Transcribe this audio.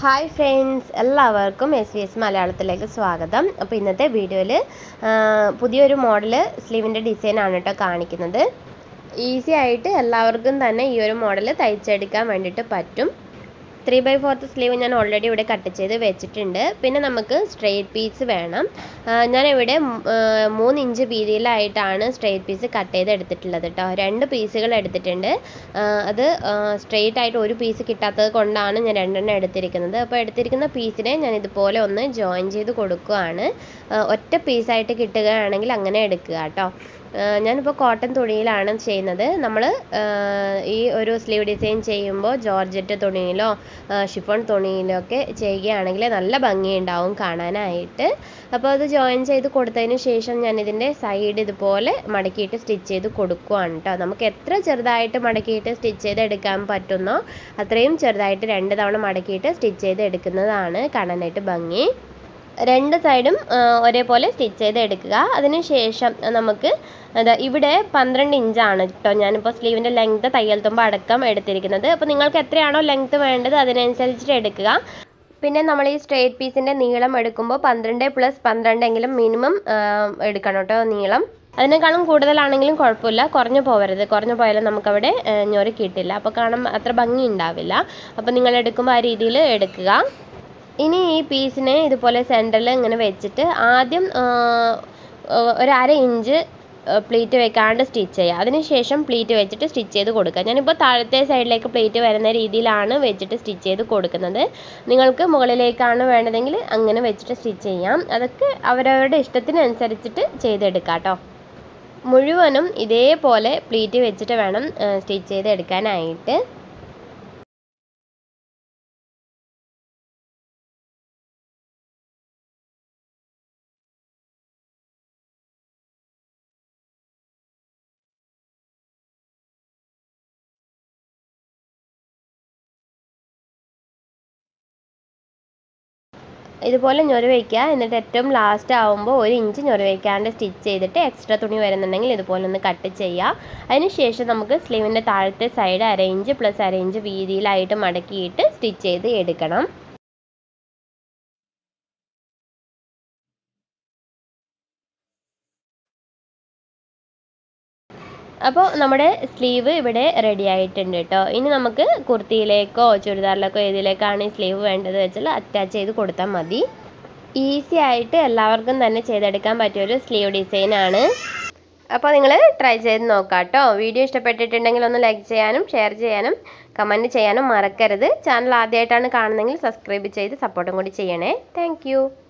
hi friends എല്ലാവർക്കും S V S മലയാളത്തിലേക്ക് സ്വാഗതം അപ്പോൾ ഇന്നത്തെ വീഡിയോയിൽ പുതിയൊരു മോഡൽ സ്ലീവിൻ്റെ ഡിസൈനാണ് കേട്ടോ കാണിക്കുന്നത് ഈസി ആയിട്ട് എല്ലാവർക്കും തന്നെ ഈ ഒരു മോഡൽ തയ്ച്ചെടുക്കാൻ വേണ്ടിയിട്ട് പറ്റും ത്രീ ബൈ ഫോർത്ത് സ്ലീവ് ഞാൻ ഓൾറെഡി ഇവിടെ കട്ട് ചെയ്ത് വെച്ചിട്ടുണ്ട് പിന്നെ നമുക്ക് സ്ട്രെയിറ്റ് പീസ് വേണം ഞാനിവിടെ മൂന്ന് ഇഞ്ച് വീതിയിലായിട്ടാണ് സ്ട്രെയിറ്റ് പീസ് കട്ട് ചെയ്ത് എടുത്തിട്ടുള്ളത് കേട്ടോ രണ്ട് പീസുകൾ എടുത്തിട്ടുണ്ട് അത് സ്ട്രെയിറ്റ് ആയിട്ട് ഒരു പീസ് കിട്ടാത്തത് കൊണ്ടാണ് ഞാൻ രണ്ടെണ്ണം എടുത്തിരിക്കുന്നത് അപ്പോൾ എടുത്തിരിക്കുന്ന പീസിനെ ഞാൻ ഇതുപോലെ ഒന്ന് ജോയിൻ ചെയ്ത് കൊടുക്കുകയാണ് ഒറ്റ പീസായിട്ട് കിട്ടുകയാണെങ്കിൽ അങ്ങനെ എടുക്കുക കേട്ടോ ഞാനിപ്പോൾ കോട്ടൺ തുണിയിലാണ് ചെയ്യുന്നത് നമ്മൾ ഈ ഒരു സ്ലീവ് ഡിസൈൻ ചെയ്യുമ്പോൾ ജോർജറ്റ് തുണിയിലോ ഷിഫോൺ തുണിയിലോ ഒക്കെ ചെയ്യുകയാണെങ്കിൽ നല്ല ഭംഗിയുണ്ടാവും കാണാനായിട്ട് അപ്പോൾ അത് ജോയിൻ ചെയ്ത് കൊടുത്തതിന് ശേഷം ഞാൻ ഇതിൻ്റെ സൈഡ് ഇതുപോലെ മടക്കിയിട്ട് സ്റ്റിച്ച് ചെയ്ത് കൊടുക്കുകയാണ് കേട്ടോ നമുക്ക് എത്ര ചെറുതായിട്ട് മടക്കിയിട്ട് സ്റ്റിച്ച് ചെയ്ത് എടുക്കാൻ പറ്റുന്നോ അത്രയും ചെറുതായിട്ട് രണ്ട് തവണ മടക്കിയിട്ട് സ്റ്റിച്ച് ചെയ്ത് എടുക്കുന്നതാണ് കാണാനായിട്ട് ഭംഗി രണ്ട് സൈഡും ഒരേപോലെ സ്റ്റിച്ച് ചെയ്ത് എടുക്കുക അതിനുശേഷം നമുക്ക് അതാ ഇവിടെ പന്ത്രണ്ട് ഇഞ്ചാണ് കേട്ടോ ഞാനിപ്പോൾ സ്ലീവിൻ്റെ ലെങ്ത് തയ്യൽ തുമ്പ് അടക്കം എടുത്തിരിക്കുന്നത് അപ്പോൾ നിങ്ങൾക്ക് എത്രയാണോ ലെങ്ത് വേണ്ടത് അതിനനുസരിച്ചിട്ട് എടുക്കുക പിന്നെ നമ്മൾ ഈ സ്ട്രേറ്റ് പീസിൻ്റെ നീളം എടുക്കുമ്പോൾ പന്ത്രണ്ട് പ്ലസ് പന്ത്രണ്ടെങ്കിലും മിനിമം എടുക്കണം കേട്ടോ നീളം അതിനേക്കാളും കൂടുതലാണെങ്കിലും കുഴപ്പമില്ല കുറഞ്ഞു പോകരുത് കുറഞ്ഞു പോയാലും നമുക്കവിടെ ഞൊറി കിട്ടില്ല അപ്പോൾ കാണാൻ അത്ര ഭംഗി ഉണ്ടാവില്ല അപ്പോൾ നിങ്ങൾ എടുക്കുമ്പോൾ ആ രീതിയിൽ എടുക്കുക ഇനി ഈ പീസിനെ ഇതുപോലെ സെൻറ്ററിൽ ഇങ്ങനെ വെച്ചിട്ട് ആദ്യം ഒരു അര ഇഞ്ച് പ്ലീറ്റ് വെക്കാണ്ട് സ്റ്റിച്ച് ചെയ്യുക അതിനുശേഷം പ്ലീറ്റ് വെച്ചിട്ട് സ്റ്റിച്ച് ചെയ്ത് കൊടുക്കുക ഞാനിപ്പോൾ താഴത്തെ സൈഡിലേക്ക് പ്ലീറ്റ് വരുന്ന രീതിയിലാണ് വെച്ചിട്ട് സ്റ്റിച്ച് ചെയ്ത് കൊടുക്കുന്നത് നിങ്ങൾക്ക് മുകളിലേക്കാണ് വേണ്ടതെങ്കിൽ അങ്ങനെ വെച്ചിട്ട് സ്റ്റിച്ച് ചെയ്യാം അതൊക്കെ അവരവരുടെ ഇഷ്ടത്തിനനുസരിച്ചിട്ട് ചെയ്തെടുക്കാം കേട്ടോ മുഴുവനും ഇതേപോലെ പ്ലീറ്റ് വെച്ചിട്ട് വേണം സ്റ്റിച്ച് ചെയ്ത് എടുക്കാനായിട്ട് ഇതുപോലെ ഞൊറി വയ്ക്കുക എന്നിട്ട് ഏറ്റവും ലാസ്റ്റ് ആകുമ്പോൾ ഒരു ഇഞ്ച് ഞൊറി വയ്ക്കാണ്ട് സ്റ്റിച്ച് ചെയ്തിട്ട് എക്സ്ട്രാ തുണി വരുന്നുണ്ടെങ്കിൽ ഇതുപോലെ ഒന്ന് കട്ട് ചെയ്യുക അതിനുശേഷം നമുക്ക് സ്ലീവിൻ്റെ താഴത്തെ സൈഡ് അര ഇഞ്ച് പ്ലസ് അര ഇഞ്ച് വീതിയിലായിട്ട് മടക്കിയിട്ട് സ്റ്റിച്ച് ചെയ്ത് എടുക്കണം അപ്പോൾ നമ്മുടെ സ്ലീവ് ഇവിടെ റെഡി ആയിട്ടുണ്ട് കേട്ടോ ഇനി നമുക്ക് കുർത്തിയിലേക്കോ ചുരിദാറിലേക്കോ ഏതിലേക്കാണ് ഈ സ്ലീവ് വേണ്ടത് വെച്ചാൽ അറ്റാച്ച് ചെയ്ത് കൊടുത്താൽ മതി ഈസി ആയിട്ട് എല്ലാവർക്കും തന്നെ ചെയ്തെടുക്കാൻ പറ്റിയൊരു സ്ലീവ് ഡിസൈനാണ് അപ്പോൾ നിങ്ങൾ ട്രൈ ചെയ്ത് നോക്കാം കേട്ടോ വീഡിയോ ഇഷ്ടപ്പെട്ടിട്ടുണ്ടെങ്കിൽ ഒന്ന് ലൈക്ക് ചെയ്യാനും ഷെയർ ചെയ്യാനും കമൻറ്റ് ചെയ്യാനും മറക്കരുത് ചാനൽ ആദ്യമായിട്ടാണ് കാണുന്നതെങ്കിൽ സബ്സ്ക്രൈബ് ചെയ്ത് സപ്പോർട്ടും കൂടി ചെയ്യണേ താങ്ക്